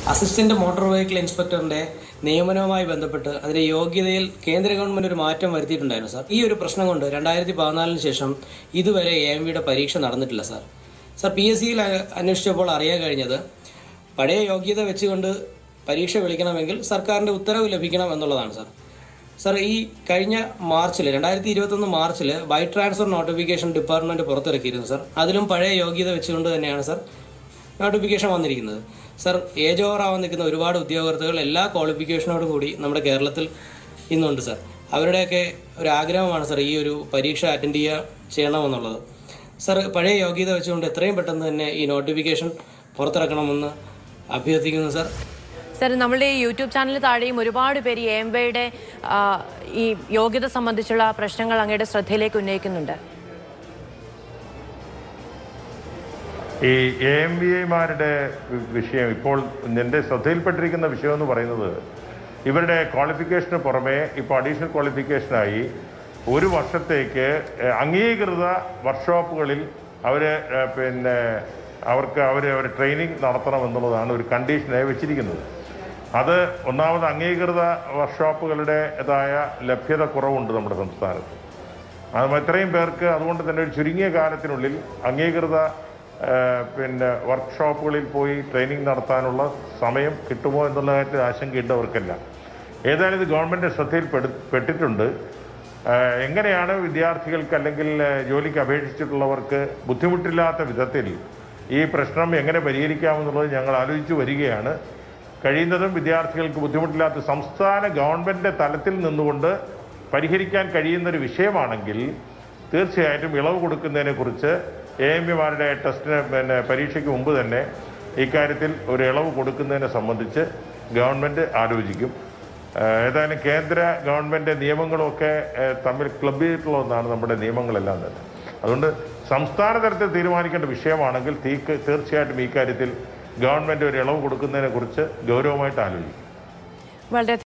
assistant motor vehicle ഇൻസ്പെക്ടറിന്റെ നിയമനവുമായി ബന്ധപ്പെട്ട് അതിന്റെ യോഗ്യതയിൽ കേന്ദ്ര ഗവൺമെന്റ് ഒരു മാറ്റം വരുത്തിയിട്ടുണ്ടായിരുന്നു സാർ ഈ ഒരു പ്രശ്നം കൊണ്ട് രണ്ടായിരത്തി പതിനാലിന് ശേഷം ഇതുവരെ എ എം വിയുടെ പരീക്ഷ നടന്നിട്ടില്ല സാർ സാർ പി എസ് സിയിൽ അന്വേഷിച്ചപ്പോൾ അറിയാൻ കഴിഞ്ഞത് പഴയ യോഗ്യത വെച്ചുകൊണ്ട് പരീക്ഷ വിളിക്കണമെങ്കിൽ സർക്കാരിന്റെ ഉത്തരവ് ലഭിക്കണം എന്നുള്ളതാണ് സാർ സാർ ഈ കഴിഞ്ഞ മാർച്ചിൽ രണ്ടായിരത്തി ഇരുപത്തൊന്ന് മാർച്ചിൽ ബൈ ട്രാൻസ്ഫർ നോട്ടിഫിക്കേഷൻ ഡിപ്പാർട്ട്മെന്റ് പുറത്തിറക്കിയിരുന്നു സാർ അതിലും പഴയ യോഗ്യത വെച്ചുകൊണ്ട് തന്നെയാണ് സാർ നോട്ടിഫിക്കേഷൻ വന്നിരിക്കുന്നത് സാർ ഏജ് ഓവർ ആവാൻ നിൽക്കുന്ന ഒരുപാട് ഉദ്യോഗാർത്ഥികൾ എല്ലാ ക്വാളിഫിക്കേഷനോടും കൂടി നമ്മുടെ കേരളത്തിൽ ഇന്നുണ്ട് സാർ അവരുടെയൊക്കെ ഒരു ആഗ്രഹമാണ് സാർ ഈ ഒരു പരീക്ഷ അറ്റൻഡ് ചെയ്യുക ചെയ്യണമെന്നുള്ളത് സാർ പഴയ യോഗ്യത വെച്ചുകൊണ്ട് എത്രയും പെട്ടെന്ന് തന്നെ ഈ നോട്ടിഫിക്കേഷൻ പുറത്തിറക്കണമെന്ന് അഭ്യർത്ഥിക്കുന്നു സാർ സർ നമ്മളുടെ ഈ യൂട്യൂബ് ചാനൽ താഴെയും ഒരുപാട് പേര് എം വൈയുടെ ഈ യോഗ്യത സംബന്ധിച്ചുള്ള പ്രശ്നങ്ങൾ അങ്ങയുടെ ശ്രദ്ധയിലേക്ക് ഉന്നയിക്കുന്നുണ്ട് ഈ എ എം ബി ഐമാരുടെ വിഷയം ഇപ്പോൾ എൻ്റെ ശ്രദ്ധയിൽപ്പെട്ടിരിക്കുന്ന വിഷയം എന്ന് പറയുന്നത് ഇവരുടെ ക്വാളിഫിക്കേഷന് പുറമെ ഇപ്പോൾ അഡീഷണൽ ക്വാളിഫിക്കേഷനായി ഒരു വർഷത്തേക്ക് ഏഹ്, അംഗീകൃത വർക്ക്ഷോപ്പുകളിൽ അവർ പിന്നെ അവർക്ക് അവർ അവർ ട്രെയിനിങ് നടത്തണം എന്നുള്ളതാണ് ഒരു കണ്ടീഷനായി വെച്ചിരിക്കുന്നത് അത് ഒന്നാമത് അംഗീകൃത വർക്ക്ഷോപ്പുകളുടേതായ ലഭ്യത കുറവുണ്ട് നമ്മുടെ സംസ്ഥാനത്ത് അത് ഇത്രയും പേർക്ക് അതുകൊണ്ട് തന്നെ ഒരു ചുരുങ്ങിയ കാലത്തിനുള്ളിൽ അംഗീകൃത ആ, പിന്നെ വർക്ക്ഷോപ്പുകളിൽ പോയി ട്രെയിനിങ് നടത്താനുള്ള സമയം കിട്ടുമോ എന്നുള്ള കാര്യത്തിൽ ആശങ്കയുണ്ട് അവർക്കെല്ലാം ഏതായാലും ഇത് ഗവൺമെൻറ് ശ്രദ്ധയിൽ പെടു- പെട്ടിട്ടുണ്ട് ആ, എങ്ങനെയാണ് വിദ്യാർത്ഥികൾക്ക് അല്ലെങ്കിൽ ആ, ജോലിക്ക് അപേക്ഷിച്ചിട്ടുള്ളവർക്ക് ബുദ്ധിമുട്ടില്ലാത്ത വിധത്തിൽ ഈ പ്രശ്നം എങ്ങനെ പരിഹരിക്കാമെന്നുള്ളത് ഞങ്ങൾ ആലോചിച്ചു വരികയാണ് കഴിയുന്നതും വിദ്യാർത്ഥികൾക്ക് ബുദ്ധിമുട്ടില്ലാത്ത സംസ്ഥാന ഗവൺമെൻറ് തലത്തിൽ നിന്നുകൊണ്ട് പരിഹരിക്കാൻ കഴിയുന്നൊരു വിഷയമാണെങ്കിൽ തീർച്ചയായിട്ടും ഇളവ് കൊടുക്കുന്നതിനെ കുറിച്ച് എ എം പിമാരുടെ ടെസ്റ്റിന് പിന്നെ പരീക്ഷയ്ക്ക് മുമ്പ് തന്നെ ഇക്കാര്യത്തിൽ ഒരു ഇളവ് കൊടുക്കുന്നതിനെ സംബന്ധിച്ച് ഗവൺമെൻറ് ആലോചിക്കും ഏഹ് ഏതായാലും കേന്ദ്ര ഗവൺമെൻറ് നിയമങ്ങളൊക്കെ ഏഹ് തമ്മിൽ ക്ലബ് ചെയ്തിട്ടുള്ള ഒന്നാണ് നമ്മുടെ നിയമങ്ങളെല്ലാം തന്നെ അതുകൊണ്ട് സംസ്ഥാന തലത്തിൽ തീരുമാനിക്കേണ്ട വിഷയമാണെങ്കിൽ തീക്ക് തീർച്ചയായിട്ടും ഈ കാര്യത്തിൽ ഗവൺമെൻറ് ഒരു ഇളവ് കൊടുക്കുന്നതിനെ കുറിച്ച് ഗൗരവമായിട്ട് ആലോചിക്കും വളരെ